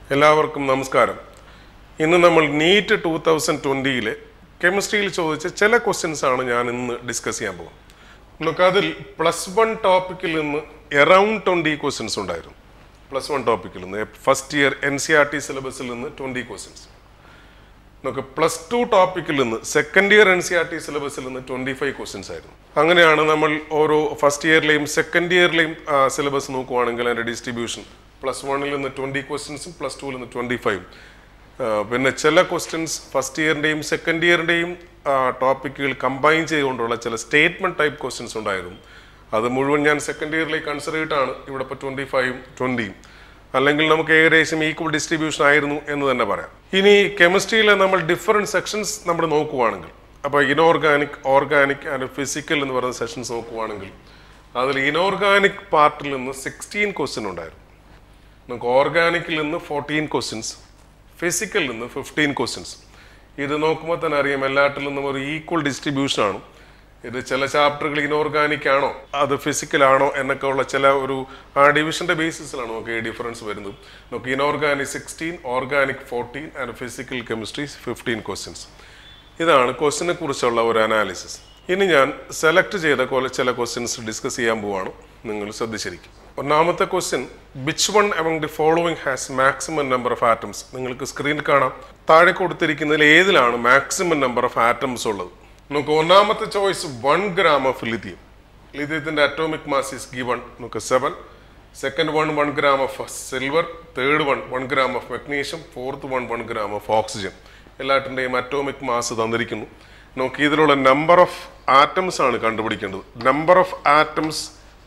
എല്ലാവർക്കും നമസ്കാരം ഇന്ന് നമ്മൾ നീറ്റ് ടൂ തൗസൻഡ് ട്വൻറ്റിയിലെ കെമിസ്ട്രിയിൽ ചോദിച്ച ചില ക്വസ്റ്റ്യൻസ് ആണ് ഞാൻ ഇന്ന് ഡിസ്കസ് ചെയ്യാൻ പോകുന്നത് നമുക്ക് അതിൽ പ്ലസ് വൺ ടോപ്പിക്കിൽ നിന്ന് എറൗണ്ട് ട്വൻറ്റി ക്വസ്റ്റ്യൻസ് ഉണ്ടായിരുന്നു പ്ലസ് വൺ ടോപ്പിക്കിൽ നിന്ന് first year N C R T സിലബസിൽ നിന്ന് ട്വൻറ്റി ക്വസ്റ്റ്യൻസ് നമുക്ക് പ്ലസ് ടു ടോപ്പിക്കിൽ നിന്ന് second year N C R T സിലബസിൽ നിന്ന് ട്വൻറ്റി ഫൈവ് ക്വസ്റ്റ്യൻസ് ആയിരുന്നു അങ്ങനെയാണ് നമ്മൾ ഓരോ ഫസ്റ്റ് ഇയറിലെയും സെക്കൻഡ് ഇയറിലെയും സിലബസ് നോക്കുവാണെങ്കിൽ അതിൻ്റെ ഡിസ്ട്രിബ്യൂഷൻ പ്ലസ് വണ്ണിൽ നിന്ന് ട്വൻറ്റി ക്വസ്റ്റ്യൻസും പ്ലസ് ടുവിൽ നിന്ന് ട്വൻറ്റി ഫൈവ് പിന്നെ ചില ക്വസ്റ്റ്യൻസ് ഫസ്റ്റ് ഇയറിൻ്റെയും സെക്കൻഡ് ഇയറിൻ്റെയും ടോപ്പിക്കുകൾ കമ്പൈൻ ചെയ്തുകൊണ്ടുള്ള ചില സ്റ്റേറ്റ്മെൻറ്റ് ടൈപ്പ് ക്വസ്റ്റ്യൻസ് ഉണ്ടായിരുന്നു അത് മുഴുവൻ ഞാൻ സെക്കൻഡ് ഇയറിലേക്ക് കൺസിഡർ ചെയ്തിട്ടാണ് ഇവിടെ ഇപ്പോൾ ട്വൻറ്റി ഫൈവും ട്വൻറ്റിയും അല്ലെങ്കിൽ നമുക്ക് ഏകദേശം ഈക്വൽ ഡിസ്ട്രിബ്യൂഷൻ ആയിരുന്നു എന്ന് തന്നെ പറയാം ഇനി കെമിസ്ട്രിയിലെ നമ്മൾ ഡിഫറെൻറ്റ് സെക്ഷൻസ് നമ്മൾ നോക്കുവാണെങ്കിൽ അപ്പോൾ ഇനോർഗാനിക് ഓർഗാനിക് ആൻഡ് ഫിസിക്കൽ എന്ന് പറയുന്ന സെഷൻസ് നോക്കുവാണെങ്കിൽ അതിൽ ഇനോർഗാനിക് പാർട്ടിൽ നിന്ന് സിക്സ്റ്റീൻ ക്വസ്റ്റ്യൻ ഉണ്ടായിരുന്നു നമുക്ക് ഓർഗാനിക്കിൽ നിന്ന് ഫോർട്ടീൻ ക്വസ്റ്റ്യൻസ് ഫിസിക്കലിൽ നിന്ന് ഫിഫ്റ്റീൻ ക്വസ്റ്റ്യൻസ് ഇത് നോക്കുമ്പോൾ തന്നെ അറിയാം എല്ലാറ്റിൽ നിന്നും ഒരു ഈക്വൽ ഡിസ്ട്രിബ്യൂഷൻ ആണ് ഇത് ചില ചാപ്റ്ററുകൾ ഇനോർഗാനിക് ആണോ അത് ഫിസിക്കൽ ആണോ എന്നൊക്കെ ഉള്ള ചില ഒരു ആ ഡിവിഷന്റെ ബേസിസിലാണ് നമുക്ക് ഈ ഡിഫറൻസ് വരുന്നത് നമുക്ക് inorganic sixteen organic fourteen and physical chemistry fifteen questions ഇതാണ് ക്വസ്റ്റിനെ കുറിച്ചുള്ള ഒരു അനാലിസിസ് ഇനി ഞാൻ സെലക്ട് ചെയ്ത കൊല- ചില ക്വസ്റ്റ്യൻസ് ഡിസ്കസ് ചെയ്യാൻ പോവാണ് നിങ്ങൾ ശ്രദ്ധിച്ചിരിക്കും ഒന്നാമത്തെ question which one among the following has maximum number of atoms നിങ്ങൾക്ക് സ്ക്രീനിൽ കാണാം താഴെ കൊടുത്തിരിക്കുന്നതിൽ ഏതിലാണ് മാക്സിമം നമ്പർ ഓഫ് ആറ്റംസ് ഉള്ളത് നമുക്ക് ഒന്നാമത്തെ choice one gram of lithium ലിഥിയത്തിന്റെ അറ്റോമിക് മാസ് ഇസ് ഗിവൺ നമുക്ക് seven second one one gram of silver third one one gram of magnesium fourth one one gram of oxygen എല്ലാറ്റിൻ്റെയും atomic mass തന്നിരിക്കുന്നു നമുക്ക് ഇതിലുള്ള number of atoms ആണ് കണ്ടുപിടിക്കേണ്ടത് number of atoms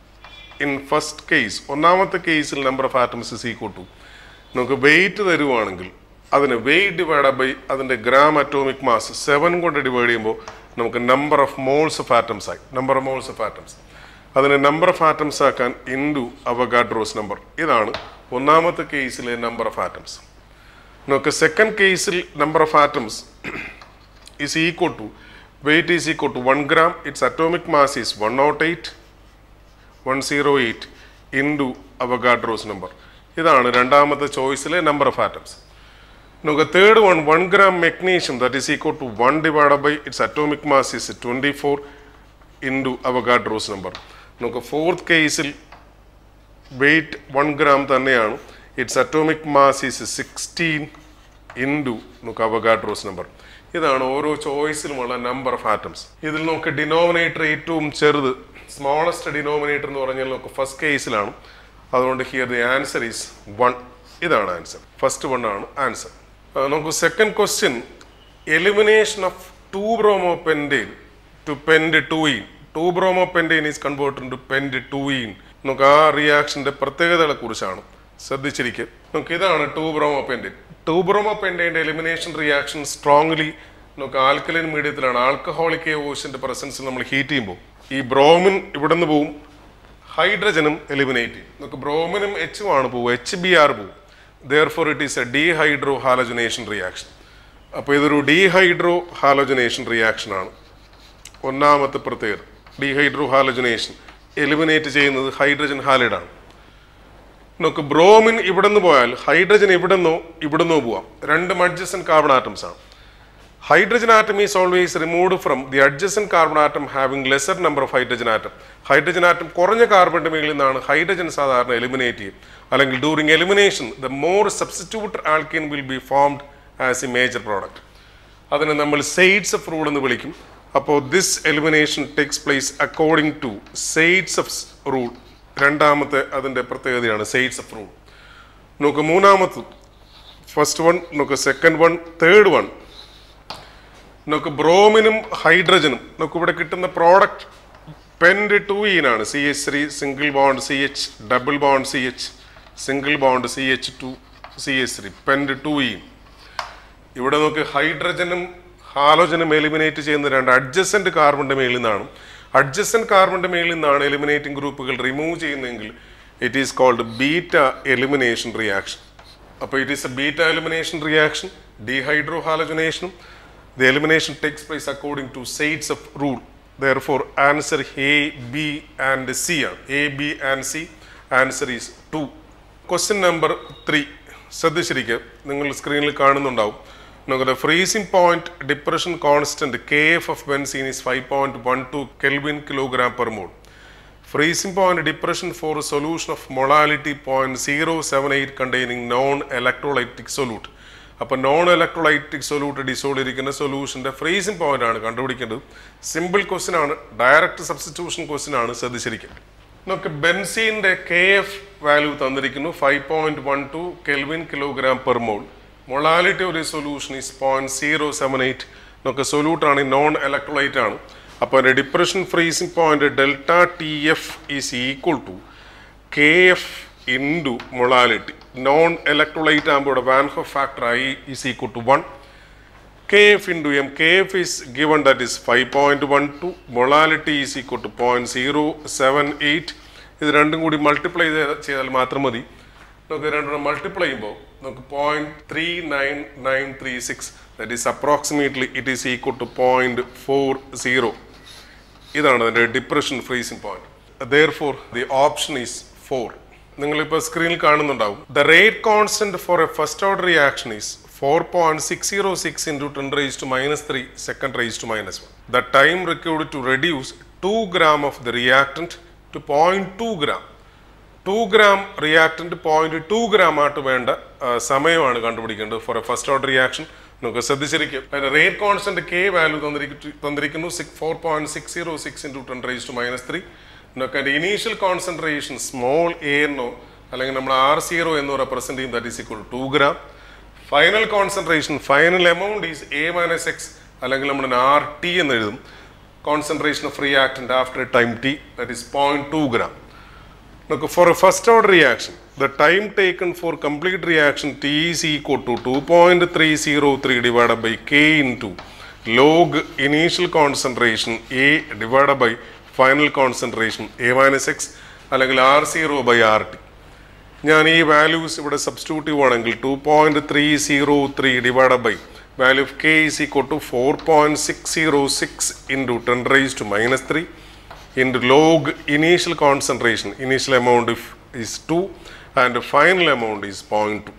in first case ഒന്നാമത്തെ കേസിൽ number of atoms is equal to നമുക്ക് weight തരുവാണെങ്കിൽ അതിന് വെയിറ്റ് ഡിവൈഡ് ബൈ അതിൻ്റെ ഗ്രാം അറ്റോമിക് മാസ് സെവൻ കൊണ്ട് ഡിവൈഡ് ചെയ്യുമ്പോൾ നമുക്ക് number of moles of atoms ആയി number of moles of atoms അതിനെ നമ്പർ ഓഫ് ആറ്റംസ് ആക്കാൻ ഇൻഡു അവഗാഡ്രോസ് നമ്പർ ഇതാണ് ഒന്നാമത്തെ കേസിലെ നമ്പർ ഓഫ് ആറ്റംസ് നമുക്ക് സെക്കൻഡ് കേസിൽ number of atoms is equal to weight is equal to one gram its atomic mass is one nought eight one zero eight into Avogadro's number ഇതാണ് രണ്ടാമത്തെ ചോയ്സിലെ number of atoms നമുക്ക് third one one gram magnesium that is equal to one divide by its atomic mass is twenty four into Avogadro's number നമുക്ക് fourth കേസിൽ weight one gram തന്നെയാണ് its atomic mass is sixteen into നമുക്ക് Avogadro's number ഇതാണ് ഓരോ ചോയ്സിലുമുള്ള number of atoms ഇതിൽ നമുക്ക് denominator ഏറ്റവും ചെറുത് സ്മോളസ്റ്റ് ഡിനോമിനേറ്റർ എന്ന് പറഞ്ഞാൽ നമുക്ക് ഫസ്റ്റ് കേസിലാണ് അതുകൊണ്ട് here the answer is one ഇതാണ് ആൻസർ ഫസ്റ്റ് വൺ ആണ് ആൻസർ നമുക്ക് second question elimination of two bromo pentane to pent two in two bromo pentane is converted to pent two ene നമുക്ക് ആ റിയാക്ഷന്റെ പ്രത്യേകതകളെ കുറിച്ചാണ് ശ്രദ്ധിച്ചിരിക്കുക നമുക്ക് ഇതാണ് two bromo pentane two bromo പെൻഡെയിൻ്റെ എലിമിനേഷൻ റിയാക്ഷൻ സ്ട്രോങ്ലി നമുക്ക് ആൽക്കലൈൻ മീഡിയത്തിലാണ് ആൽക്കഹോളിക് ഓസിന്റെ പ്രസൻസിൽ നമ്മൾ ഹീറ്റ് ചെയ്യുമ്പോൾ ഈ ബ്രോമിൻ ഇവിടെ നിന്ന് പോവും ഹൈഡ്രജനും എലിമിനേറ്റ് ചെയ്യും നമുക്ക് ബ്രോമിനും എച്ചും ആണ് പോവുക എച്ച് ബി ആർ പോവും therefore it is a dehydrohalogenation reaction അപ്പോൾ ഇതൊരു ഡീഹൈഡ്രോ ഹാലജനേഷൻ റിയാക്ഷൻ ആണ് ഒന്നാമത്തെ പ്രത്യേകത ഡീഹൈഡ്രോ ഹാലജനേഷൻ എലിമിനേറ്റ് ചെയ്യുന്നത് ഹൈഡ്രജൻ ഹാലൈഡാണ് നമുക്ക് ബ്രോമിൻ ഇവിടെ നിന്ന് പോയാൽ ഹൈഡ്രജൻ ഇവിടെ നിന്നോ ഇവിടെ നിന്നോ പോവാം രണ്ട് അഡ്ജസൻ കാർബൺ ആറ്റംസ് ആണ് hydrogen atom is always removed from the adjacent carbon atom having lesser number of hydrogen atom hydrogen atom കുറഞ്ഞ കാർബണിന്റെ മേളിൽ നിന്നാണ് ഹൈഡ്രജൻ സാധാരണ എലിമിനേറ്റ് ചെയ്യും അല്ലെങ്കിൽ during elimination the more substitute alkene will be formed as a major product അതിനെ നമ്മൾ Saytzeff's of rule എന്ന് വിളിക്കും അപ്പോൾ this elimination takes place according to Saytzeff's of rule രണ്ടാമത്തെ അതിൻ്റെ പ്രത്യേകതയാണ് സെയ്ഡ്സ് ഓഫ് റൂൾ നോക്ക് മൂന്നാമത് ഫസ്റ്റ് വൺ നോക്ക് സെക്കൻഡ് വൺ തേർഡ് വൺ നമുക്ക് ബ്രോമിനും ഹൈഡ്രജനും നമുക്ക് ഇവിടെ കിട്ടുന്ന പ്രോഡക്റ്റ് പെൻഡ് ടു ഈനാണ് C H three single bond C H double bond C H single bond C H two C H three pent two ene ഇവിടെ നമുക്ക് ഹൈഡ്രജനും ഹാലോജനും എലിമിനേറ്റ് ചെയ്യുന്ന രണ്ട് അഡ്ജസന്റ് കാർബണിന്റെ മേളിൽ നിന്നാണ് അഡ്ജസന്റ് കാർബണിന്റെ മേളിൽ നിന്നാണ് എലിമിനേറ്റിംഗ് ഗ്രൂപ്പുകൾ റിമൂവ് ചെയ്യുന്നതെങ്കിൽ it is called beta elimination reaction അപ്പോൾ it is a beta elimination reaction ഡീഹൈഡ്രോ ഹാലജനേഷനും the elimination takes place according to Saytzeff's of rule therefore answer A B and C ആണ് A B and C answer is two question number three ശ്രദ്ധിച്ചിരിക്കുക നിങ്ങൾ സ്ക്രീനിൽ കാണുന്നുണ്ടാവും നമുക്ക് freezing point depression constant K F of benzene is five point one two kelvin kilogram per mole freezing point depression for a solution of molality 0.078 containing non electrolytic solute അപ്പോൾ non electrolytic solute dissolve ഇരിക്കുന്ന സൊല്യൂഷന്റെ freezing point ആണ് കണ്ടുപിടിക്കേണ്ടത് simple question ആണ് direct substitution question ആണ് ശ്രദ്ധിച്ചിരിക്കുക നമുക്ക് ബെൻസീന്റെ കെ എഫ് വാല്യൂ തന്നിരിക്കുന്നു five point one two kelvin kilogram per mole molality ഒരു solution is point zero seven eight നമുക്ക് സൊല്യൂട്ട് ആണ് നോൺ ഇലക്ട്രോലൈറ്റ് ആണ് അപ്പോൾ അതിൻ്റെ depression freezing point delta T F is equal to K F into molality non electrolyte ആകുമ്പോൾ ഇവിടെ വാൻഹോഫ് factor I is equal to one K F into M K F is given that is five point one two molality is equal to point zero seven eight ഇത് രണ്ടും കൂടി multiply ചെയ്താൽ മാത്രം മതി നമുക്ക് രണ്ടും മൾട്ടിപ്ലൈ ചെയ്യുമ്പോൾ നമുക്ക് point three nine nine three six that is approximately it is equal to point four zero ഇതാണ് അതിൻ്റെ depression freezing point therefore the option is four നിങ്ങളിപ്പോൾ സ്ക്രീനിൽ കാണുന്നുണ്ടാവും the rate constant for a first order reaction is four point six zero six into ten raise to minus three second raise to minus one the time required to reduce two gram of the reactant two point two gram two gram reactant point two gram ആയിട്ട് വേണ്ട ആ, സമയമാണ് കണ്ടുപിടിക്കേണ്ടത് for a first order reaction നമുക്ക് ശ്രദ്ധിച്ചിരിക്കും അതിന്റെ rate constant K value തന്നിരിക്കുന്നു six four point six zero six into ten raise to minus three നമുക്ക് അതിന്റെ ഇനീഷ്യൽ കോൺസെൻട്രേഷൻ സ്മോൾ എ എന്നോ അല്ലെങ്കിൽ നമ്മൾ ആർ സീറോ എന്നോ റെപ്രസെന്റ് ചെയ്യും that is equal to gram final concentration final amount is A minus X അല്ലെങ്കിൽ നമ്മൾ R T എന്ന് എഴുതും concentration of reactant after time T that is point two gram Look, for a first order reaction, the time taken for complete reaction T is equal to 2.303 divided by K into log initial concentration A divided by final concentration A minus X അല്ലെങ്കിൽ R zero by R T ഞാൻ ഈ values ഇവിടെ substitute ചെയ്യുവാണെങ്കിൽ two point three zero three divide by value of K is equal to four point six zero six into ten raise to minus three into log initial concentration initial amount if is 2 and the final amount is 0.2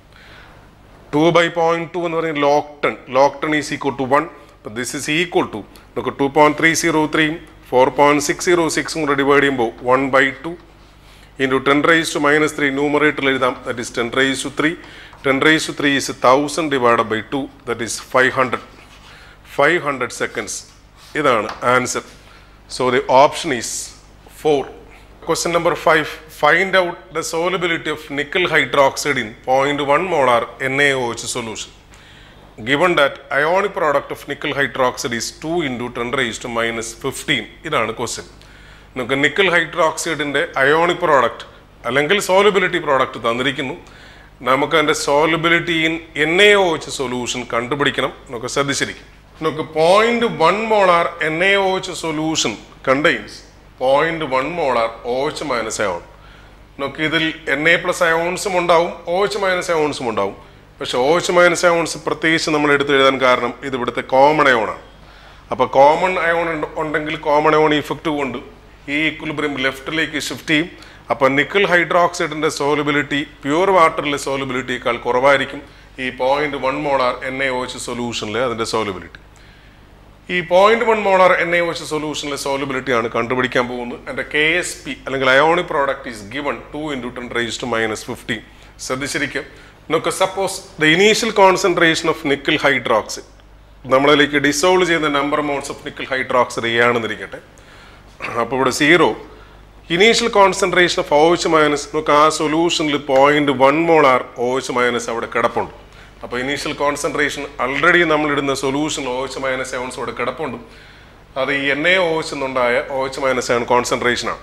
2 by 0.2 എന്ന് പറയുന്നത് log ten log ten is equal to one അപ്പം this is equal to നമുക്ക് two point three zero ത്രീയും four point six zero സിക്സും കൂടെ divide ചെയ്യുമ്പോൾ one by two into ten raise to minus three ന്യൂമറേറ്ററിൽ എഴുതാം that is ten raise to three ten raise to three is thousand divide by two that is five hundred five hundred seconds ഇതാണ് answer So the option is 4. Question number 5. Find out the solubility of nickel hydroxide in 0.1 molar NaOH solution. Given that ionic product of nickel hydroxide is 2 into 10 raised to minus 15. ഇതാണ് question നമുക്ക് nickel ഹൈഡ്രോക്സൈഡിൻ്റെ ionic product അല്ലെങ്കിൽ solubility product തന്നിരിക്കുന്നു നമുക്ക് അതിൻ്റെ solubility in N A O H solution കണ്ടുപിടിക്കണം നമുക്ക് ശ്രദ്ധിച്ചിരിക്കും നമുക്ക് point one molar N A O H solution contains point one molar O H minus ion നമുക്ക് ഇതിൽ എൻ എ പ്ലസ് അയോൺസും ഉണ്ടാവും ഒ എച്ച് മൈനസ് അയോൺസും ഉണ്ടാവും പക്ഷെ ഒ എച്ച് മൈനസ് അയോൺസ് പ്രത്യേകിച്ച് നമ്മൾ എടുത്ത് എഴുതാൻ കാരണം ഇത് ഇവിടുത്തെ കോമൺ അയോണാണ് അപ്പോൾ കോമൺ അയോൺ ഉണ്ടെങ്കിൽ കോമൺ അയോൺ ഇഫക്റ്റ് കൊണ്ട് ഈ ഇക്വിലിബ്രിയം ലെഫ്റ്റിലേക്ക് ഷിഫ്റ്റ് ചെയ്യും അപ്പോൾ നിക്കൽ ഹൈഡ്രോക്സൈഡിന്റെ സോലബിലിറ്റി പ്യുവർ വാട്ടറിലെ സോലബിലിറ്റിയേക്കാൾ കുറവായിരിക്കും ഈ point one molar N A O H സൊല്യൂഷനിലെ അതിന്റെ സോലബിലിറ്റി ഈ point one molar N A O H സൊല്യൂഷനിലെ സോലബിലിറ്റി ആണ് കണ്ടുപിടിക്കാൻ പോകുന്നത് എൻ്റെ കെ എസ് പി അല്ലെങ്കിൽ ionic product is given two into ten raise to minus fifteen ശ്രദ്ധിച്ചിരിക്കും നമുക്ക് suppose the initial concentration of nickel hydroxide നമ്മളിലേക്ക് ഡിസോൾവ് ചെയ്യുന്ന number amounts of nickel hydroxide ആണെന്നിരിക്കട്ടെ അപ്പോൾ ഇവിടെ zero initial concentration of O H minus നമുക്ക് ആ സൊല്യൂഷനിൽ point one molar O H minus അവിടെ കിടപ്പുണ്ട് അപ്പോൾ ഇനീഷ്യൽ കോൺസെൻട്രേഷൻ ആൾറെഡി നമ്മൾ ഇടുന്ന solution O H minus ions അവിടെ കിടപ്പുണ്ട് അത് ഈ എൻ എ ഒ എച്ച് എന്നുണ്ടായ ഒ എച്ച് മൈനസ് അയോൺ കോൺസെൻട്രേഷനാണ്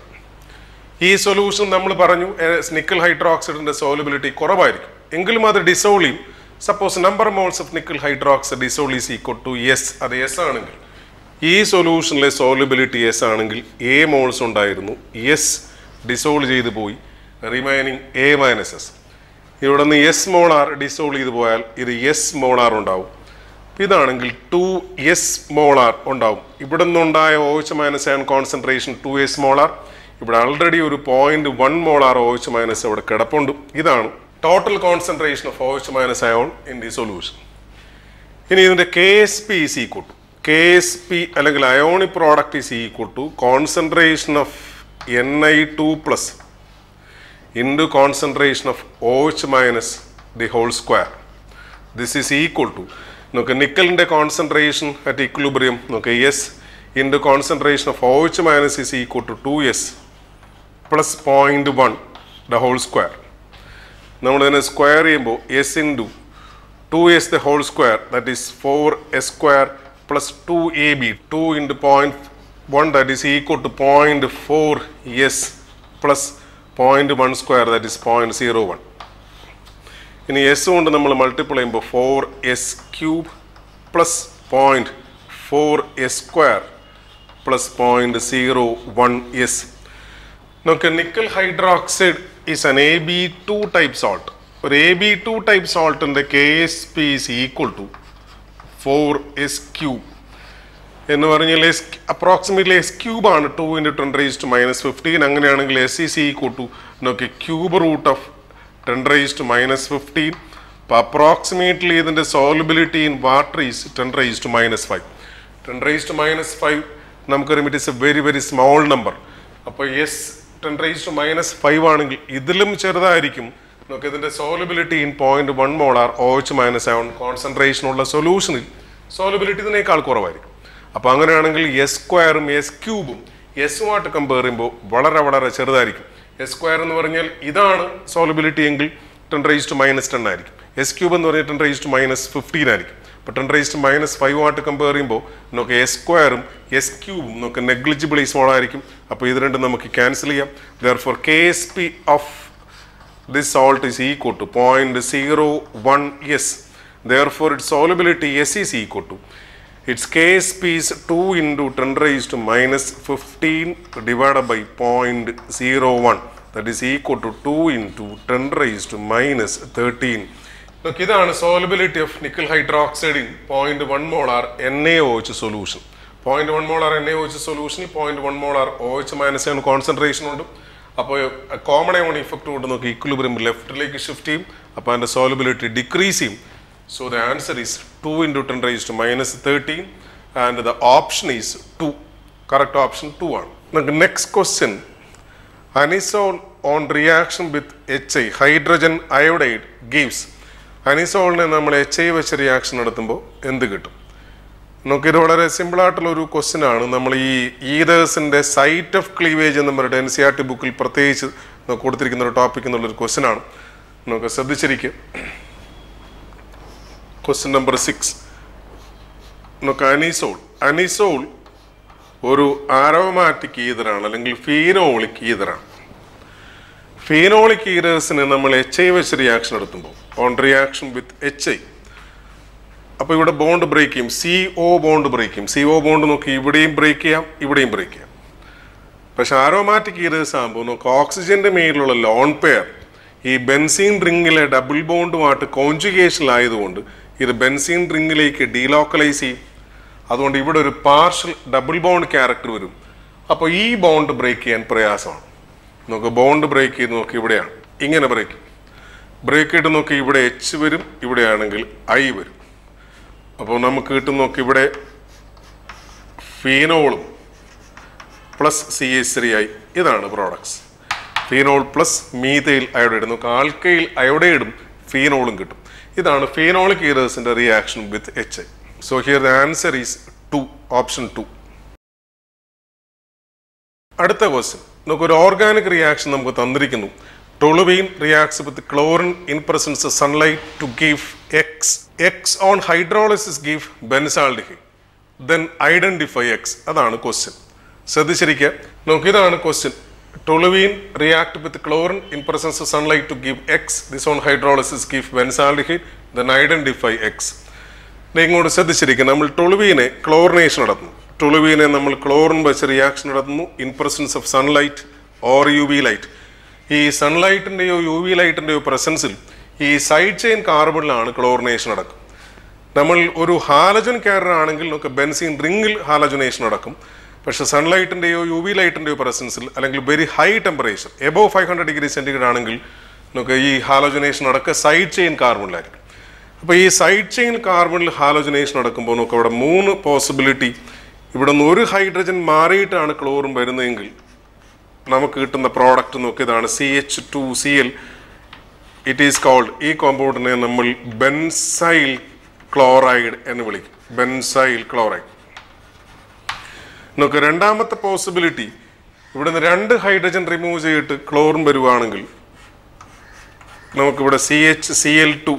ഈ സൊല്യൂഷൻ നമ്മൾ പറഞ്ഞു നിക്കൽ ഹൈഡ്രോക്സൈഡിന്റെ സോലബിലിറ്റി കുറവായിരിക്കും എങ്കിലും അത് ഡിസോൾ ചെയ്യും suppose number moles of nickel hydroxide dissolve is equal to S അത് എസ് ആണെങ്കിൽ ഈ സൊല്യൂഷനിലെ സോലബിലിറ്റി എസ് ആണെങ്കിൽ എ മോൾസ് ഉണ്ടായിരുന്നു എസ് ഡിസോൾവ് ചെയ്തു പോയി റിമൈനിങ് എ മൈനസ് എസ് ഇവിടെ നിന്ന് എസ് മോളാർ ഡിസോൾവ് ചെയ്തു പോയാൽ ഇത് എസ് മോളാർ ഉണ്ടാവും ഇതാണെങ്കിൽ ടു എസ് മോളാർ ഉണ്ടാവും ഇവിടെ നിന്നുണ്ടായ O H minus and concentration two S molar ഇവിടെ ആൾറെഡി ഒരു point one molar O H minus അവിടെ കിടപ്പുണ്ട് ഇതാണ് total concentration of OH minus ion in the solution ഇനി ഇതിന്റെ K S P is equal to K S P അല്ലെങ്കിൽ ionic product is equal to concentration of N I two plus into concentration of OH minus the whole square this is equal to നമുക്ക് നിക്കലിൻ്റെ concentration at equilibrium നമുക്ക് S into concentration of OH minus is equal to two S plus point one the whole square നമ്മളിതിനെ square ചെയ്യുമ്പോൾ S into two S the whole square that is four S square plus two A B two into point one that is equal to point four S plus point one square that is point zero one ഇനി S കൊണ്ട് നമ്മൾ multiple ചെയ്യുമ്പോൾ four S cube plus point four S square plus point zero one S നമുക്ക് nickel hydroxide is an A B two type salt ഒരു A B two type സോൾട്ടിൻ്റെ K S P is equal to four S cube എന്ന് പറഞ്ഞാൽ S approximately S cube ആണ് two into ten raise to minus fifteen അങ്ങനെയാണെങ്കിൽ S E C equal to നോക്കി cube root of ten raise to minus fifteen അപ്പോൾ approximately ഇതിൻ്റെ solubility in water is ten raise to minus five ten raise to minus five നമുക്കറിയാം it is a very very small number അപ്പോൾ S ten raise to minus five ആണെങ്കിൽ ഇതിലും ചെറുതായിരിക്കും നമുക്ക് ഇതിൻ്റെ solubility in point one molar O H minus ആവൺ concentration ഉള്ള സൊല്യൂഷനിൽ സോലബിലിറ്റി ഇതിനേക്കാൾ കുറവായിരിക്കും അപ്പോൾ അങ്ങനെയാണെങ്കിൽ എസ് സ്ക്വയറും എസ് ക്യൂബും എസുമായിട്ട് കമ്പയർ ചെയ്യുമ്പോൾ വളരെ വളരെ ചെറുതായിരിക്കും എസ് സ്ക്വയർ എന്ന് പറഞ്ഞാൽ ഇതാണ് സോലബിലിറ്റി എങ്കിൽ ten raise to minus ten ആയിരിക്കും എസ് ക്യൂബ് എന്ന് പറഞ്ഞാൽ ten raise to minus fifteen ആയിരിക്കും അപ്പോൾ ten raise to minus five ആയിട്ട് കമ്പയർ ചെയ്യുമ്പോൾ നമുക്ക് എസ് സ്ക്വയറും എസ് ക്യൂബും നമുക്ക് നെഗ്ലിജിബിളി സ്മോൾ ആയിരിക്കും അപ്പോൾ ഇത് രണ്ടും നമുക്ക് ക്യാൻസൽ ചെയ്യാം therefore K S P of this salt is equal to 0.01 S. Therefore, its solubility S is equal to its KSP is 2 into 10 raised to minus 15 divided by 0.01 that is equal to 2 into 10 raised to minus 13. Look, ഇതാണ് solubility of nickel hydroxide in 0.1 molar NaOH solution. 0.1 molar NaOH solution point one molar O H minus ആണ് concentration ഉണ്ട് അപ്പോൾ common ആയ effect കൊണ്ട് നമുക്ക് equilibrium ലെഫ്റ്റിലേക്ക് shift ചെയ്യും അപ്പോൾ അതിൻ്റെ സോലബിലിറ്റി ഡിക്രീസ് ചെയ്യും so the answer is two into ten raise to minus thirteen and the option is two correct option two ആണ് നമുക്ക് next question anisole on reaction with H I hydrogen iodide gives അനിസോളിനെ നമ്മൾ H I വെച്ച് reaction നടത്തുമ്പോൾ എന്ത് കിട്ടും നമുക്കിത് വളരെ സിമ്പിൾ ആയിട്ടുള്ള ഒരു ക്വസ്റ്റ്യൻ ആണ് നമ്മൾ ഈ ഈതേഴ്സിന്റെ സൈറ്റ് ഓഫ് ക്ലീവേജ് എന്ന് പറഞ്ഞിട്ട് എൻ സി ആർ ടി ബുക്കിൽ പ്രത്യേകിച്ച് നമുക്ക് കൊടുത്തിരിക്കുന്ന ഒരു ടോപ്പിക് എന്നുള്ളൊരു ക്വസ്റ്റ്യൻ ആണ് നമുക്ക് ശ്രദ്ധിച്ചിരിക്കും ക്വസ്റ്റ്യൻ നമ്പർ സിക്സ് നമുക്ക് അനിസോൾ അനിസോൾ ഒരു ആരോമാറ്റിക് ഈതറാണ് അല്ലെങ്കിൽ ഫീനോളിക് ഈതറാണ് ഫീനോളിക് ഈതേഴ്സിന് നമ്മൾ എച്ച് ഐ വെച്ച് റിയാക്ഷൻ നടത്തുമ്പോൾ on reaction with H I അപ്പോൾ ഇവിടെ ബോണ്ട് ബ്രേക്ക് ചെയ്യും സി ഒ ബോണ്ട് ബ്രേക്ക് ചെയ്യും സി ഒ ബോണ്ട് നോക്കി ഇവിടെയും ബ്രേക്ക് ചെയ്യാം ഇവിടെയും ബ്രേക്ക് ചെയ്യാം പക്ഷെ ആരോമാറ്റിക് ഈതേഴ്സ് ആകുമ്പോൾ നമുക്ക് ഓക്സിജന്റെ മേലിലുള്ള ലോൺ പെയർ ഈ ബെൻസീൻ റിങ്ങിലെ ഡബിൾ ബോണ്ടുമായിട്ട് കോൺജുഗേഷനിലായതുകൊണ്ട് ഇത് ബെൻസീൻ റിങ്ങിലേക്ക് ഡീലോക്കലൈസ് ചെയ്യും അതുകൊണ്ട് ഇവിടെ ഒരു പാർഷ്യൽ ഡബിൾ ബോണ്ട് ക്യാരക്ടർ വരും അപ്പോൾ ഈ ബോണ്ട് ബ്രേക്ക് ചെയ്യാൻ പ്രയാസമാണ് നമുക്ക് ബോണ്ട് ബ്രേക്ക് ചെയ്ത് നോക്കി ഇവിടെയാണ് ഇങ്ങനെ ബ്രേക്ക് ബ്രേക്ക് ചെയ്ത് നോക്കി ഇവിടെ എച്ച് വരും ഇവിടെയാണെങ്കിൽ ഐ വരും അപ്പോൾ നമുക്ക് കിട്ടും നോക്കി ഇവിടെ ഫീനോളും plus C H three I ഇതാണ് products phenol plus methyl iodide നമുക്ക് ആൽക്കയിൽ അയോഡൈഡും ഫീനോളും കിട്ടും ഇതാണ് ഫീനോളിക് ഈറേഴ്സിന്റെ reaction with H I so here the answer is two option two അടുത്ത ക്വസ്റ്റ്യൻ നമുക്ക് ഒരു ഓർഗാനിക് റിയാക്ഷൻ നമുക്ക് തന്നിരിക്കുന്നു toluene reacts with chlorine in presence sunlight to give X X on hydrolysis give benzaldehyde then identify X അതാണ് question ശ്രദ്ധിച്ചിരിക്കുക നമുക്ക് ഇതാണ് question toluene react with chlorine in presence sunlight to give X this on hydrolysis give benzaldehyde then identify X ഇങ്ങോട്ട് ശ്രദ്ധിച്ചിരിക്കുക നമ്മൾ ടൊളുവീനെ chlorination നടത്തുന്നു ടൊളുവീനെ നമ്മൾ chlorine വെച്ച് റിയാക്ഷൻ നടത്തുന്നു in presence of sunlight or U V light ഈ സൺലൈറ്റിൻ്റെയോ യു വി ലൈറ്റിൻ്റെയോ പ്രസൻസിൽ ഈ സൈഡ് ചെയിൻ കാർബണിലാണ് ക്ലോറിനേഷൻ നടക്കും നമ്മൾ ഒരു ഹാലജൻ കാരർ ആണെങ്കിൽ നമുക്ക് ബെൻസീൻ റിങ്ങിൽ ഹാലജനേഷൻ നടക്കും പക്ഷെ സൺലൈറ്റിൻ്റെയോ യു വി ലൈറ്റിൻ്റെയോ പ്രസൻസിൽ അല്ലെങ്കിൽ very high temperature above five hundred degree centigrade ആണെങ്കിൽ നമുക്ക് ഈ ഹാലോജനേഷൻ നടക്കുക സൈഡ് ചെയിൻ കാർബണിലായിരിക്കും അപ്പോൾ ഈ സൈഡ് ചെയിൻ കാർബണിൽ ഹാലോജനേഷൻ നടക്കുമ്പോൾ നമുക്ക് അവിടെ മൂന്ന് പോസിബിലിറ്റി ഇവിടെ നിന്ന് ഒരു ഹൈഡ്രജൻ മാറിയിട്ടാണ് ക്ലോറിൻ വരുന്നതെങ്കിൽ നമുക്ക് കിട്ടുന്ന പ്രോഡക്റ്റ് നോക്കിയതാണ് C H two C L it is called ഈ കോമ്പൗണ്ടിനെ നമ്മൾ ബെൻസൈൽ ക്ലോറൈഡ് എന്ന് വിളിക്കും ബെൻസൈൽ ക്ലോറൈഡ് നമുക്ക് രണ്ടാമത്തെ പോസിബിലിറ്റി ഇവിടുന്ന് രണ്ട് ഹൈഡ്രജൻ റിമൂവ് ചെയ്തിട്ട് ക്ലോറിൻ വരുവാണെങ്കിൽ നമുക്കിവിടെ C H C L two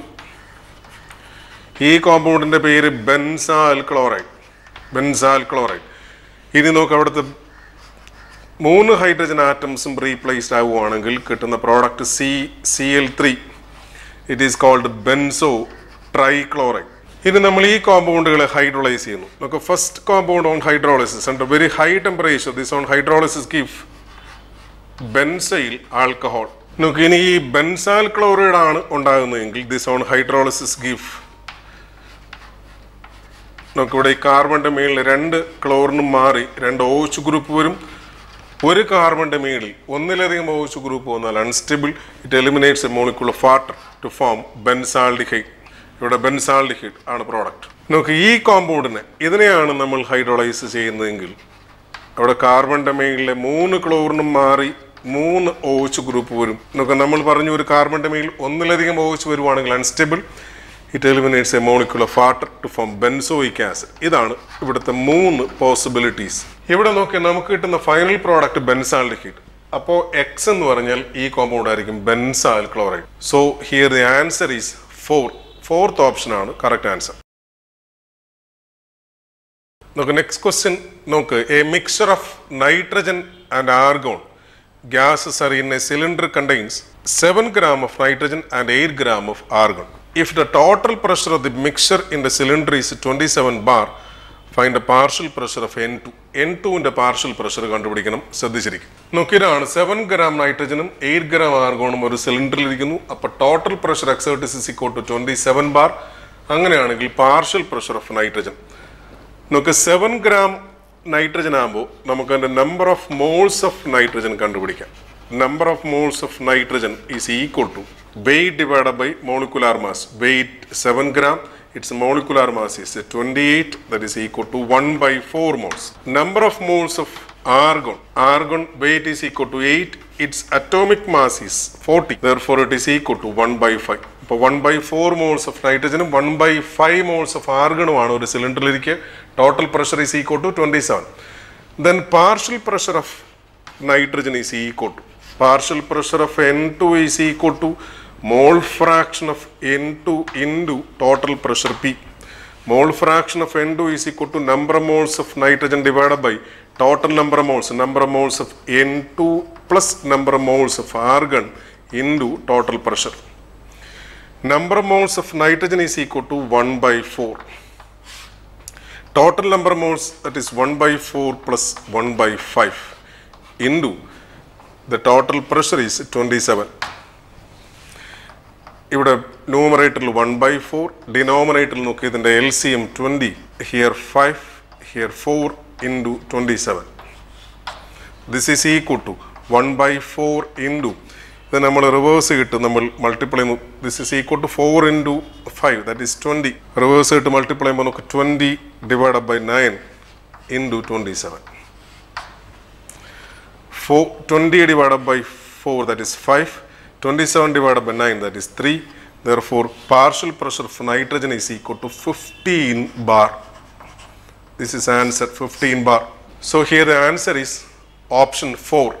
ഈ കോമ്പൗണ്ടിന്റെ പേര് ബെൻസാൽ ക്ലോറൈഡ് ബെൻസാൽ ക്ലോറൈഡ് ഇനി നമുക്ക് അവിടുത്തെ മൂന്ന് ഹൈഡ്രജൻ ആറ്റംസും റീപ്ലേസ്ഡ് ആവുകയാണെങ്കിൽ കിട്ടുന്ന product C C L three it is called benzo trichloride ഇനി നമ്മൾ ഈ കോമ്പൗണ്ടുകളെ ഹൈഡ്രോളൈസ് ചെയ്യുന്നു നമുക്ക് first compound on hydrolysis under very high temperature this on hydrolysis give benzyl alcohol നമുക്ക് ഇനി ഈ ബെൻസാൽ ക്ലോറൈഡ് ആണ് ഉണ്ടാകുന്നതെങ്കിൽ ദിസ് ഓൺ ഹൈഡ്രോളിസിസ് ഗിഫ് നമുക്കിവിടെ ഈ കാർബണിന്റെ മേളിൽ രണ്ട് ക്ലോറിനും മാറി രണ്ട് ഓച്ച് ഗ്രൂപ്പ് വരും ഒരു കാർബണിന്റെ മേളിൽ ഒന്നിലധികം ഓച്ച് ഗ്രൂപ്പ് വന്നാൽ unstable it eliminates a molecule of water to form benzaldehyde ഇവിടെ ബെൻസാൾഡിഹൈഡ് ആണ് പ്രോഡക്റ്റ് നമുക്ക് ഈ കോമ്പൗണ്ടിനെ ഇതിനെയാണ് നമ്മൾ ഹൈഡ്രോളൈസ് ചെയ്യുന്നതെങ്കിൽ അവിടെ കാർബണിന്റെ മേളിലെ മൂന്ന് ക്ലോറിനും മാറി മൂന്ന് ഓച്ച് ഗ്രൂപ്പ് വരും നമുക്ക് നമ്മൾ പറഞ്ഞു ഒരു കാർബണിന്റെ മേളിൽ ഒന്നിലധികം ഓച്ച് വരുവാണെങ്കിൽ unstable it eliminates a molecule of water to form benzoic acid ഇതാണ് ഇവിടുത്തെ മൂന്ന് പോസിബിലിറ്റീസ് ഇവിടെ നോക്കി നമുക്ക് കിട്ടുന്ന ഫൈനൽ പ്രോഡക്റ്റ് ബെൻസാൾഡിഹൈഡ് അപ്പോൾ എക്സ് എന്ന് പറഞ്ഞാൽ ഈ കോമ്പൗണ്ട് ആയിരിക്കും benzal chloride so here the answer is four fourth option ആണ് കറക്റ്റ് ആൻസർ നോക്ക് നെക്സ്റ്റ് ക്വസ്റ്റ്യൻ നോക്ക് a mixture of nitrogen and argon gases are in a cylinder contains 7 gram of nitrogen and 8 gram of argon. If the total pressure of the mixture in the cylinder is 27 bar, find the partial pressure of N2. N2 ന്റെ partial pressure കണ്ടുപിടിക്കണം ശ്രദ്ധിച്ചിരിക്കും നോക്കിയതാണ് seven gram നൈട്രജനും eight gram ആർഗോണും ഒരു സിലിണ്ടറിൽ ഇരിക്കുന്നു അപ്പൊ total pressure exerted is is equal to twenty seven bar അങ്ങനെയാണെങ്കിൽ പാർഷ്യൽ പ്രഷർ ഓഫ് നൈട്രജൻ നമുക്ക് സെവൻ ഗ്രാം നൈട്രജൻ ആകുമ്പോൾ നമുക്ക് അതിന്റെ number of moles of nitrogen കണ്ടുപിടിക്കാം number of moles of nitrogen is equal to weight divide by molecular mass weight seven gram it's molecular mass is twenty eight that is equal to one by four moles number of moles of argon argon weight is equal to 8 its atomic mass is 40 therefore it is equal to 1 by 5 അപ്പോൾ one by four moles of നൈട്രജനും one by five moles of ആർഗണുമാണ് ഒരു സിലിണ്ടറിലിരിക്കുക total pressure is equal to twenty seven then partial pressure of nitrogen is equal to partial pressure of N two is equal to mole fraction of N two in into total pressure P mole fraction of N two is equal to number moles of nitrogen divide by total number moles number moles of N two plus number moles of argon into total pressure number of moles of nitrogen is equal to 1 by 4. Total number of moles that is 1 by 4 plus 1 by 5 into the total pressure is 27. ഇവിടെ ന്യൂമറേറ്ററിൽ one by four ഡിനോമിനേറ്ററിൽ നോക്കി ഇതിൻ്റെ L C M twenty here five here four into twenty seven this is equal to one by four into ഇത് നമ്മൾ reverse കിട്ടും നമ്മൾ multiply this is equal to four into five that is twenty reverse ഇട്ട് multiply ചെയ്യുമ്പോൾ നമുക്ക് twenty divide by nine into twenty seven four twenty divide by four that is five twenty seven divide by nine that is three therefore partial pressure of nitrogen is equal to 15 bar this is answer 15 bar so here the answer is option 4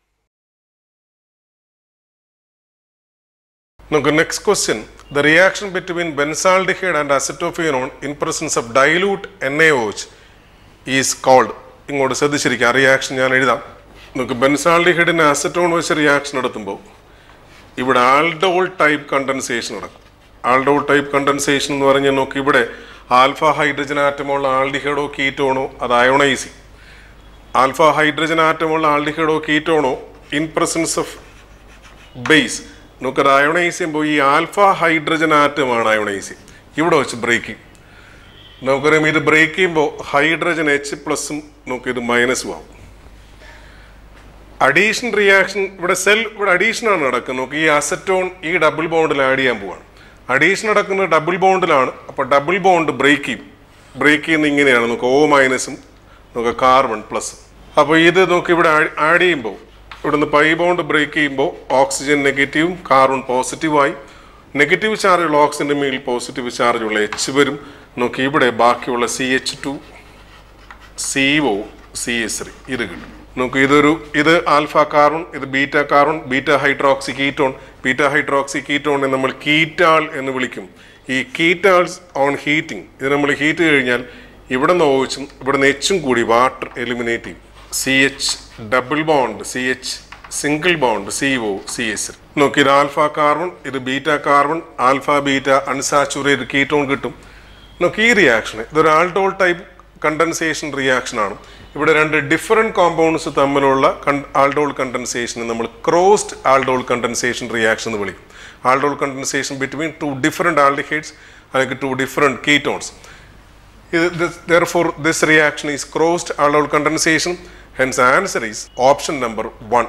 Now, the next question the reaction between benzaldehyde and acetophenone in presence of dilute NaOH is called ഇങ്ങോട്ട് ശ്രദ്ധിച്ചിരിക്കുക ആ reaction ഞാൻ എഴുതാം നമുക്ക് ബെൻസാൾഡിഹൈഡിന് acetone വെച്ച് reaction നടത്തുമ്പോൾ ഇവിടെ aldol type condensation നടക്കും ആൽഡോൾ ടൈപ്പ് കണ്ടൻസേഷൻ എന്ന് പറഞ്ഞാൽ നോക്ക് ഇവിടെ ആൽഫ ഹൈഡ്രജൻ ആറ്റമുള്ള ആൽഡിഹൈഡോ കീറ്റോണോ അത് അയോണൈസി ആൽഫ ഹൈഡ്രജൻ ആറ്റമുള്ള ആൽഡിഹൈഡോ കീറ്റോണോ ഇൻ പ്രസൻസ് ഓഫ് ബേസ് നമുക്കത് അയോണൈസ് ചെയ്യുമ്പോൾ ഈ ആൽഫ ഹൈഡ്രജൻ ആറ്റമാണ് അയോണൈസ് ഇവിടെ വെച്ച് ബ്രേക്കിംഗ് നമുക്കറിയാം ഇത് ബ്രേക്ക് ചെയ്യുമ്പോൾ ഹൈഡ്രജൻ എച്ച് പ്ലസും നമുക്ക് ഇത് മൈനസും ആവും അഡീഷൻ റിയാക്ഷൻ ഇവിടെ സെൽ ഇവിടെ അഡീഷൻ ആണ് നടക്കുന്നത് നോക്ക് ഈ അസറ്റോൺ ഈ ഡബിൾ ബോണ്ടിൽ ആഡ് ചെയ്യാൻ പോവാണ് അഡീഷൻ നടക്കുന്നത് ഡബിൾ ബോണ്ടിലാണ് അപ്പോൾ ഡബിൾ ബോണ്ട് ബ്രേക്ക് ചെയ്യും ബ്രേക്ക് ചെയ്യുന്ന ഇങ്ങനെയാണ് നോക്ക് ഓ മൈനസും നോക്ക് കാർബൺ പ്ലസ് അപ്പോൾ ഇത് നോക്ക് ഇവിടെ ആഡ് ചെയ്യുമ്പോൾ ഇവിടുന്ന് പൈ ബോണ്ട് ബ്രേക്ക് ചെയ്യുമ്പോൾ ഓക്സിജൻ നെഗറ്റീവും കാർബൺ പോസിറ്റീവായി നെഗറ്റീവ് ചാർജുള്ള ഓക്സിജൻ്റെ മേൽ പോസിറ്റീവ് ചാർജുള്ള എച്ച് വരും നോക്കി ഇവിടെ ബാക്കിയുള്ള C H two C O C S three ഇത് കിട്ടും നമുക്ക് ഇതൊരു ഇത് ആൽഫ കാർബൺ ഇത് beta carbon beta hydroxy ketone beta hydroxy കീറ്റോണിനെ നമ്മൾ കീറ്റാൾ എന്ന് വിളിക്കും ഈ കീറ്റാൾസ് ഓൺ ഹീറ്റിംഗ് ഇത് നമ്മൾ ഹീറ്റ് കഴിഞ്ഞാൽ ഇവിടെ നിന്ന് ഓച്ചും ഇവിടെ നിന്ന് എച്ചും കൂടി വാട്ടർ എലിമിനേറ്റ് ചെയ്യും C H double bond C H single bond C O C S നോക്കി ഇത് ആൽഫ കാർബൺ ഇത് beta carbon alpha beta unsaturated ketone കിട്ടും നോക്കി ഈ റിയാക്ഷൻ ഇതൊരു ആൾഡോൾ ടൈപ്പ് കണ്ടൻസേഷൻ റിയാക്ഷൻ ആണ് ഇവിടെ രണ്ട് ഡിഫറെൻറ്റ് കോമ്പൗണ്ട്സ് തമ്മിലുള്ള ആൾഡോൾ കണ്ടൻസേഷനെ നമ്മൾ ക്രോസ്ഡ് ആൾഡോൾ കണ്ടൻസേഷൻ റിയാക്ഷൻ എന്ന് വിളിക്കും aldol condensation between two different aldehydes അല്ലെങ്കിൽ two different ketones therefore this reaction is crossed aldol condensation hence answer is option number 1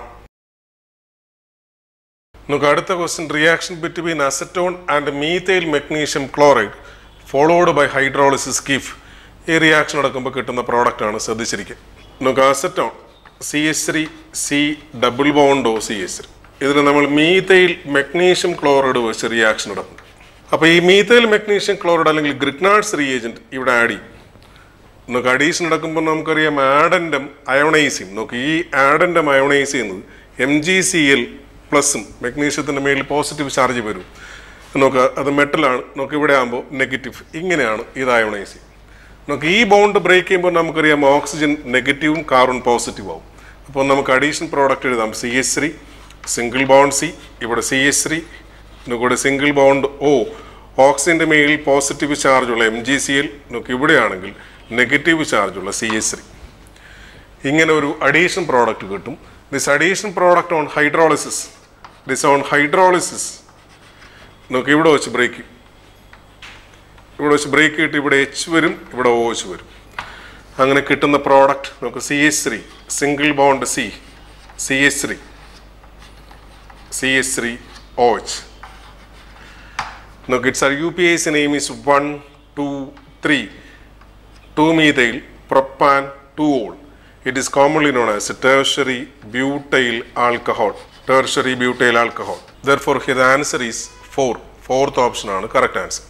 നമുക്ക് അടുത്ത question reaction between acetone and methyl magnesium chloride followed by hydrolysis give ഈ reaction നടക്കുമ്പോൾ കിട്ടുന്ന product ആണ് ശ്രദ്ധിച്ചിരിക്കുക നമുക്ക് acetone C S three C double ബോണ്ടോ C S three ഇതിൽ നമ്മൾ മീത്തൈൽ മെഗ്നീഷ്യം ക്ലോറൈഡ് വെച്ച് റിയാക്ഷൻ നടക്കും അപ്പോൾ ഈ മീത്തൈൽ മെഗ്നീഷ്യം ക്ലോറൈഡ് അല്ലെങ്കിൽ ഗ്രിഗ്നാഡ്സ് റിയേജന്റ് ഇവിടെ ആഡ് ചെയ്യും നമുക്ക് അഡീഷൻ നടക്കുമ്പോൾ നമുക്കറിയാം ആഡൻഡം അയോണൈസിയും നോക്ക് ഈ ആഡൻഡം അയോണൈസ് ചെയ്യുന്നത് എം ജി സി എൽ പ്ലസും മെഗ്നീഷ്യത്തിൻ്റെ മേലിൽ പോസിറ്റീവ് ചാർജ് വരും നോക്ക് അത് മെറ്റലാണ് നോക്ക് ഇവിടെ ആകുമ്പോൾ നെഗറ്റീവ് ഇങ്ങനെയാണ് ഇത് അയോണൈസ് ചെയ്യും നോക്ക് ഈ ബോണ്ട് ബ്രേക്ക് ചെയ്യുമ്പോൾ നമുക്കറിയാം ഓക്സിജൻ നെഗറ്റീവും കാർബൺ പോസിറ്റീവ് ആവും അപ്പോൾ നമുക്ക് അഡീഷൻ പ്രോഡക്റ്റ് എഴുതാം C S three single bond C ഇവിടെ സി എസ് ത്രീ കൂടെ സിംഗിൾ ബോണ്ട് ഓ ഓക്സിജൻ്റെ മേലിൽ പോസിറ്റീവ് ചാർജുള്ള എം ജി സി എൽ നമുക്ക് ഇവിടെയാണെങ്കിൽ നെഗറ്റീവ് ചാർജുള്ള സി എസ് ത്രീ ഇങ്ങനെ ഒരു അഡീഷൻ പ്രോഡക്റ്റ് കിട്ടും this addition product on hydrolysis this on hydrolysis നമുക്ക് ഇവിടെ വെച്ച് ബ്രേക്ക് ഇവിടെ വെച്ച് ബ്രേക്ക് കിട്ടി ഇവിടെ എച്ച് വരും ഇവിടെ ഓ എച്ച് വരും അങ്ങനെ കിട്ടുന്ന പ്രോഡക്റ്റ് നമുക്ക് C S three single bond C C S three C S three O H Look, its UPA's name is 1, 2, 3. 2-methyl propan 2-ol. It is commonly known as tertiary butyl alcohol. Tertiary butyl alcohol. Therefore, here the answer is 4. Fourth option ആണ് correct answer.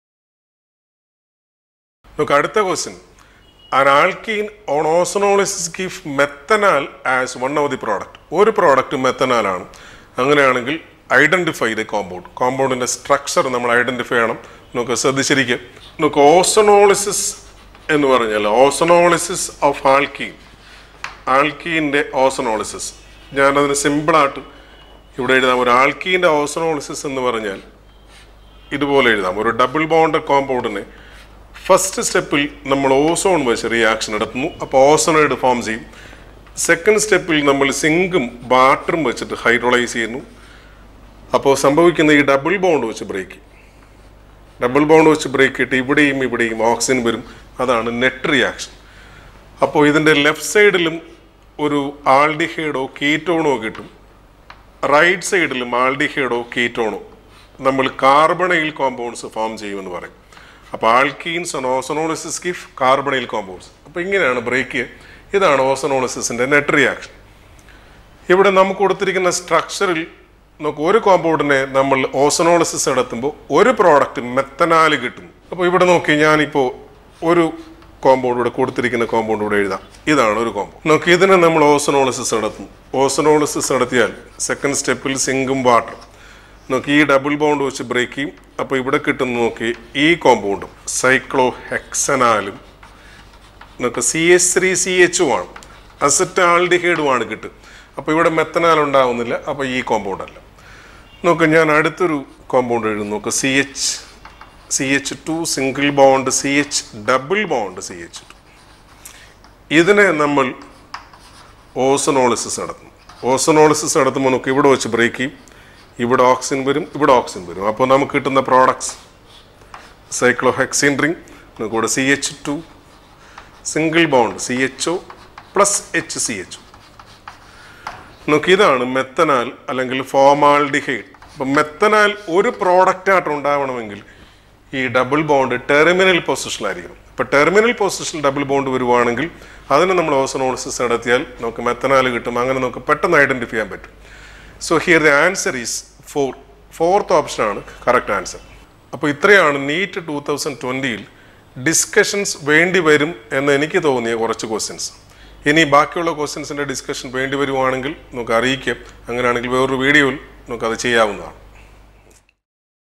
Look, അടുത്ത question. An alkene on ozonolysis give methanol as one of the product. ഒരു product methanal ആണ് അങ്ങനെയാണെങ്കിൽ identify the compound കോമ്പൗണ്ടിന്റെ structure നമ്മൾ identify ചെയ്യണം നമുക്ക് ശ്രദ്ധിച്ചിരിക്കുക നമുക്ക് ഓസണോളിസിസ് എന്ന് പറഞ്ഞാൽ ഓസണോളിസിസ് ഓഫ് ആൽക്കീൻ ആൽക്കീൻ്റെ ഓസണോളിസിസ് ഞാനതിന് സിമ്പിളായിട്ട് ഇവിടെ എഴുതാം ഒരു ആൽക്കീൻ്റെ ഓസണോളിസിസ് എന്ന് പറഞ്ഞാൽ ഇതുപോലെ എഴുതാം ഒരു ഡബിൾ ബോണ്ട് കോമ്പൗണ്ടിനെ ഫസ്റ്റ് സ്റ്റെപ്പിൽ നമ്മൾ ഓസോൺ വെച്ച് റിയാക്ഷൻ നടത്തുന്നു അപ്പോൾ ഓസോണൈഡ് ഫോം ചെയ്യും സെക്കൻഡ് സ്റ്റെപ്പിൽ നമ്മൾ സിങ്കും വാട്ടറും വെച്ചിട്ട് ഹൈഡ്രോളൈസ് ചെയ്യുന്നു അപ്പോൾ സംഭവിക്കുന്ന ഈ ഡബിൾ ബോണ്ട് വെച്ച് ബ്രേക്ക് ഡബിൾ ബോണ്ട് വെച്ച് ബ്രേക്ക് ചെയ്തിട്ട് ഇവിടെയും ഇവിടെയും ഓക്സിജൻ വരും അതാണ് നെറ്റ് റിയാക്ഷൻ അപ്പോൾ ഇതിൻ്റെ ലെഫ്റ്റ് സൈഡിലും ഒരു ആൾഡിഹൈഡോ കീറ്റോണോ കിട്ടും റൈറ്റ് സൈഡിലും ആൾഡിഹൈഡോ കീറ്റോണോ നമ്മൾ കാർബണൈൽ കോമ്പൗണ്ട്സ് ഫോം ചെയ്യുമെന്ന് പറയും അപ്പോൾ alkenes ozonolysis give carbonyl compounds അപ്പോൾ ഇങ്ങനെയാണ് ബ്രേക്ക് ഇതാണ് ഓസനോളിസിസിൻ്റെ നെറ്റ് റിയാക്ഷൻ ഇവിടെ നമുക്ക് കൊടുത്തിരിക്കുന്ന സ്ട്രക്ചറിൽ നമുക്ക് ഒരു കോമ്പൗണ്ടിനെ നമ്മൾ ഓസനോളിസിസ് നടത്തുമ്പോൾ ഒരു പ്രോഡക്റ്റ് മെത്തനാൽ കിട്ടും അപ്പോൾ ഇവിടെ നോക്കി ഞാനിപ്പോൾ ഒരു കോമ്പൗണ്ട് ഇവിടെ കൊടുത്തിരിക്കുന്ന കോമ്പൗണ്ട് ഇവിടെ എഴുതാം ഇതാണ് ഒരു കോമ്പൗണ്ട് നോക്കി ഇതിനെ നമ്മൾ ഓസനോളിസിസ് നടത്തും ഓസനോളിസിസ് നടത്തിയാൽ സെക്കൻഡ് സ്റ്റെപ്പിൽ സിങ്കും വാട്ടർ നോക്കി ഈ ഡബിൾ ബോണ്ട് വെച്ച് ബ്രേക്ക് ചെയ്യും അപ്പോൾ ഇവിടെ കിട്ടുന്ന നോക്കി ഈ കോമ്പൗണ്ടും സൈക്ലോ ഹെക്സനാലും നമുക്ക് സി എച്ച് ത്രീ സി എച്ചും ആണ് അസറ്റാൾഡിഹൈഡുമാണ് കിട്ടും അപ്പോൾ ഇവിടെ മെത്തനാൽ ഉണ്ടാവുന്നില്ല അപ്പോൾ ഈ കോമ്പൗണ്ട് അല്ല നോക്ക് ഞാൻ അടുത്തൊരു കോമ്പൗണ്ട് എഴുതും നോക്ക് C H C H two single bond C H double bond C H two ഇതിനെ നമ്മൾ ഓസനോളിസിസ് നടത്തും ഓസനോളിസിസ് നടത്തുമ്പോൾ നമുക്ക് ഇവിടെ വെച്ച് ബ്രേക്ക് ചെയ്യും ഇവിടെ ഓക്സിജൻ വരും ഇവിടെ ഓക്സിജൻ വരും അപ്പോൾ നമുക്ക് കിട്ടുന്ന പ്രോഡക്ട്സ് സൈക്ലോഹെക്സിൻ റിംഗ് നമുക്ക് ഇവിടെ C H two single bond C H O plus H C H നോക്കി ഇതാണ് മെത്തനാൽ അല്ലെങ്കിൽ ഫോമാൾഡിഹൈഡ് അപ്പം മെത്തനാൽ ഒരു പ്രോഡക്റ്റ് ആയിട്ട് ഉണ്ടാവണമെങ്കിൽ ഈ ഡബിൾ ബോണ്ട് ടെർമിനൽ പൊസിഷനിലായിരിക്കണം ഇപ്പം ടെർമിനൽ പൊസിഷനിൽ ഡബിൾ ബോണ്ട് വരുവാണെങ്കിൽ അതിന് നമ്മൾ ഓസനോളിസിസ് നടത്തിയാൽ നമുക്ക് മെത്തനാൽ കിട്ടും അങ്ങനെ നമുക്ക് പെട്ടെന്ന് ഐഡന്റിഫൈ ചെയ്യാൻ പറ്റും so here the answer is four fourth ഓപ്ഷനാണ് കറക്റ്റ് ആൻസർ അപ്പോൾ ഇത്രയാണ് നീറ്റ് ടൂ തൗസൻഡ് ട്വൻറ്റിയിൽ ഡിസ്കഷൻസ് വേണ്ടി വരും എന്ന് എനിക്ക് തോന്നിയ കുറച്ച് ക്വസ്റ്റ്യൻസ് ഇനി ബാക്കിയുള്ള ക്വസ്റ്റ്യൻസിൻ്റെ ഡിസ്കഷൻ വേണ്ടി വരുവാണെങ്കിൽ നമുക്ക് അറിയിക്കാം അങ്ങനെയാണെങ്കിൽ വേറൊരു വീഡിയോയിൽ നമുക്കത് ചെയ്യാവുന്നതാണ്